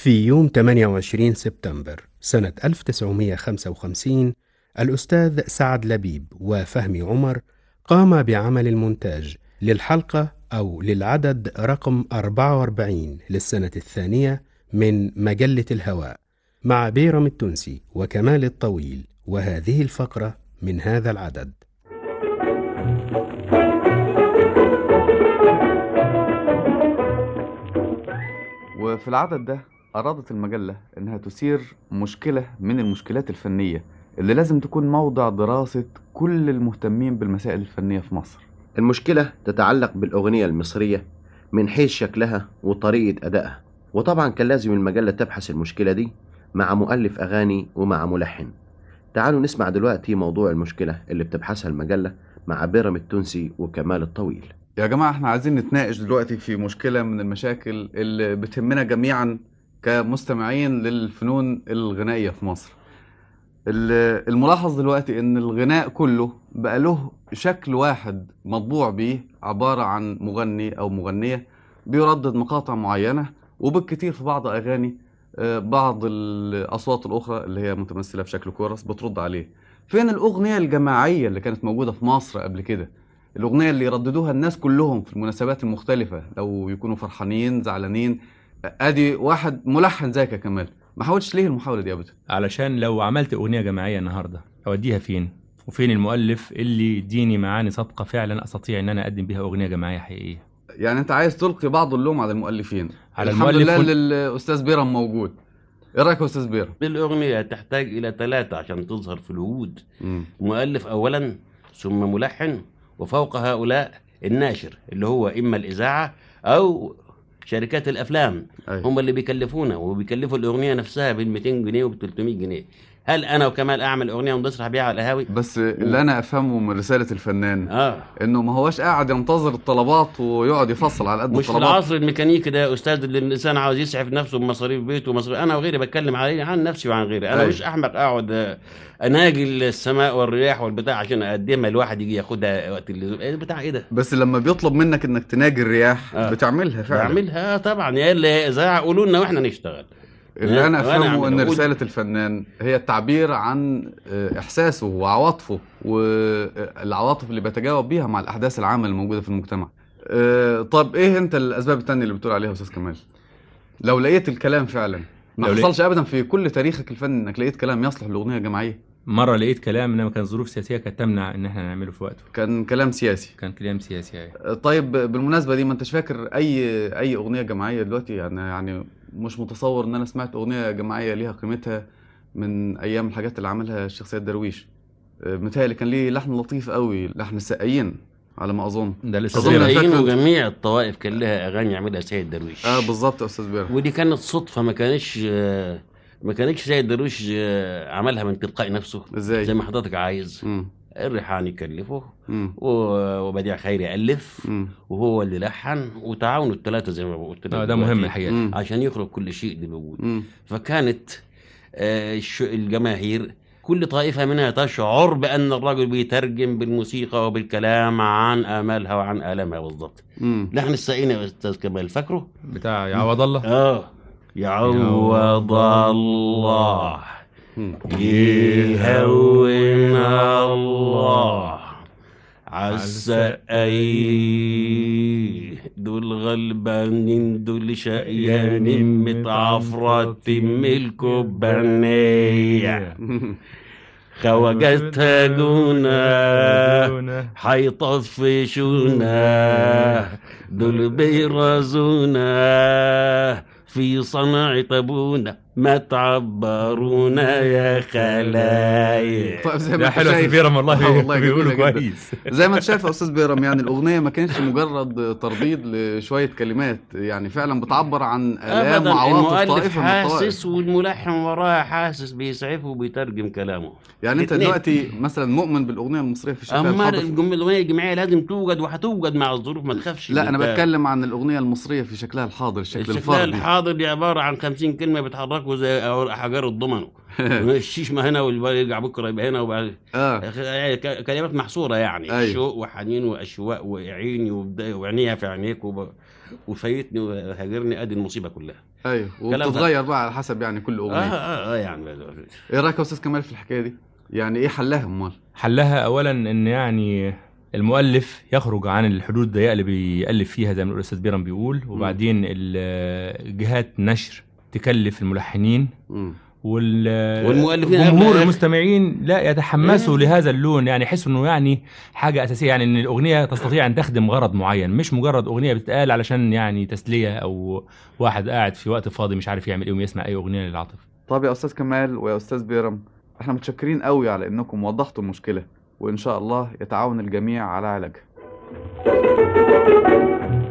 في يوم 28 سبتمبر سنة 1955 الأستاذ سعد لبيب وفهمي عمر قام بعمل المونتاج للحلقة أو للعدد رقم 44 للسنة الثانية من مجلة الهواء مع بيرم التونسي وكمال الطويل وهذه الفقرة من هذا العدد وفي العدد ده أرادت المجلة إنها تثير مشكلة من المشكلات الفنية اللي لازم تكون موضع دراسة كل المهتمين بالمسائل الفنية في مصر المشكلة تتعلق بالأغنية المصرية من حيث شكلها وطريقة أدائها وطبعا كان لازم المجلة تبحث المشكلة دي مع مؤلف أغاني ومع ملحن تعالوا نسمع دلوقتي موضوع المشكلة اللي بتبحثها المجلة مع بيرم التونسي وكمال الطويل يا جماعة احنا عايزين نتناقش دلوقتي في مشكلة من المشاكل اللي بتهمنا جميعا كمستمعين للفنون الغنائية في مصر ال- الملاحظ دلوقتي ان الغناء كله بقى له شكل واحد مطبوع بيه عبارة عن مغني او مغنية بيردد مقاطع معينة وبالكتير في بعض اغاني آه، بعض الاصوات الاخرى اللي هي متمثلة في شكل كورس بترد عليه فين الاغنية الجماعية اللي كانت موجودة في مصر قبل كده الاغنية اللي يرددوها الناس كلهم في المناسبات المختلفة لو يكونوا فرحانين زعلانين ادي واحد ملحن زيك يا كمال ما حاولتش ليه المحاولة دي ابدا علشان لو عملت أغنية جماعية النهاردة أوديها فين؟ وفين المؤلف اللي يديني معاني صادقة فعلا أستطيع إن أنا أقدم بيها أغنية جماعية حقيقية يعني انت عايز تلقي بعض اللوم على المؤلفين على الحمد المؤلف لله وال- وال... الاستاذ بيرم موجود ايه رايك يا استاذ بيرم الأغنية تحتاج إلى ثلاثة عشان تظهر في الوجود مم. مؤلف أولا ثم ملحن وفوق هؤلاء الناشر اللي هو إما الإذاعة أو شركات الأفلام أيوة. هم اللي بيكلفونا وبيكلفوا الأغنية نفسها بال 200 جنيه وب 300 جنيه هل أنا وكمال أعمل أغنية ونسرح بيها على القهاوي؟ بس اللي انا افهمه من رساله الفنان آه انه ما هوش قاعد ينتظر الطلبات ويقعد يفصل على قد مش في الطلبات العصر الميكانيكي ده يا استاذ اللي الانسان عاوز يسعف نفسه بمصاريف بيته ومصاريف انا وغيري بتكلم علي عن نفسي وعن غيري انا أيوة. مش احمق اقعد آه، اناجي السماء والرياح والبتاع عشان اقدمها الواحد يجي ياخدها وقت اللزوم إيه بتاع ايه ده بس لما بيطلب منك انك تناجي الرياح آه. بتعملها فعلا بعملها طبعا يا اللي هي اذاعه قولوا لنا واحنا نشتغل اللي انا وأنا افهمه ان أعمل. رساله الفنان هي التعبير عن آه، احساسه وعواطفه والعواطف اللي بيتجاوب بيها مع الاحداث العامه الموجوده في المجتمع آه، طب ايه انت الاسباب التانية اللي بتقول عليها يا استاذ كمال لو لقيت الكلام فعلا ما لو لقيت- حصلش ابدا في كل تاريخك الفني انك لقيت كلام يصلح لاغنيه جماعيه مرة لقيت كلام إنما كان ظروف سياسية كانت تمنع إن إحنا نعمله في وقته كان كلام سياسي كان كلام سياسي يعني. آه، طيب بالمناسبه دي ما انتش فاكر اي اي اغنيه جماعيه دلوقتي يعني يعني مش متصور ان انا سمعت اغنيه جماعيه ليها قيمتها من ايام الحاجات اللي عملها الشيخ سيد درويش آه، متهيألي كان ليه لحن لطيف قوي لحن السقايين على ما اظن ده الأستاذ أظن بيرم. فاكر السقايين أنت. وجميع الطوائف كان لها اغاني يعملها سيد درويش اه بالظبط يا استاذ بيرم ودي كانت صدفه ما كانش آه، ما كانش سيد درويش آه، عملها من تلقاء نفسه ازاي زي ما حضرتك عايز مم. الريحاني يكلفه مم. و- وبديع خيري ألف مم. وهو اللي لحن وتعاونوا الثلاثة زي ما قلت لك آه ده دلوقتي مهم الحقيقة مم. عشان يخرج كل شيء للوجود مم. فكانت آه، الش- الجماهير كل طائفة منها تشعر بأن الرجل بيترجم بالموسيقى وبالكلام عن آمالها وعن آلامها بالضبط مم. لحن السعينة يا أستاذ كمال فاكره؟ بتاع يعوض الله آه يعوض الله مم. يهون الله عالسقاي دول غلبانين دول شقيانين متعفرتين من الكوبانية خواجاتها جونا حيطفشونا دول بيرازونا في صنعة ابونا ما تعبرونا يا خلايق طيب زي ما لا انت حلو يا شايف بيرم آه والله والله جميلة بيقولوا جدا. كويس زي ما انت شايف يا استاذ بيرم يعني الاغنيه ما كانتش مجرد ترديد لشويه كلمات يعني فعلا بتعبر عن الام ابدا وعواطف المؤلف طائفه من الطوائف حاسس والملحن وراه حاسس بيسعفه وبيترجم كلامه يعني انت الاتنين. دلوقتي مثلا مؤمن بالاغنيه المصريه في شكلها اما الحاضر الجم- الاغنيه الجماعيه لازم توجد وهتوجد مع الظروف ما تخافش لا انا انت- بتكلم عن الاغنيه المصريه في شكلها الحاضر الشكل شكلها الفردي الحاضر دي عباره عن 50 كلمه بيتحركوا زي حجار الضمنه الشيش ما هنا والباقي يرجع بكره يبقى هنا وبعد اه ك- كلمات محصوره يعني أيوة. شوق وحنين واشواق وعيني وبدا- وعينيها في عينيك وب... وفايتني وهاجرني ادي المصيبه كلها ايوه كلام وبتتغير بقى على حسب يعني كل اه اغنيه اه, آه يعني ايه رايك يا استاذ كمال في الحكايه دي يعني ايه حلها امال حلها اولا ان يعني المؤلف يخرج عن الحدود الضيقه اللي بيألف فيها زي ما الاستاذ بيرم بيقول وبعدين ال- جهات نشر تكلف الملحنين مم. وال- والمؤلفين والجمهور قبل- المستمعين لا يتحمسوا لهذا اللون يعني يحسوا انه يعني حاجه اساسيه يعني ان الاغنيه تستطيع ان تخدم غرض معين مش مجرد اغنيه بتتقال علشان يعني تسليه او واحد قاعد في وقت فاضي مش عارف يعمل ايه ويسمع اي اغنيه للعاطفه طب يا استاذ كمال ويا استاذ بيرم احنا متشكرين قوي على انكم وضحتوا المشكله وان شاء الله يتعاون الجميع على علاجها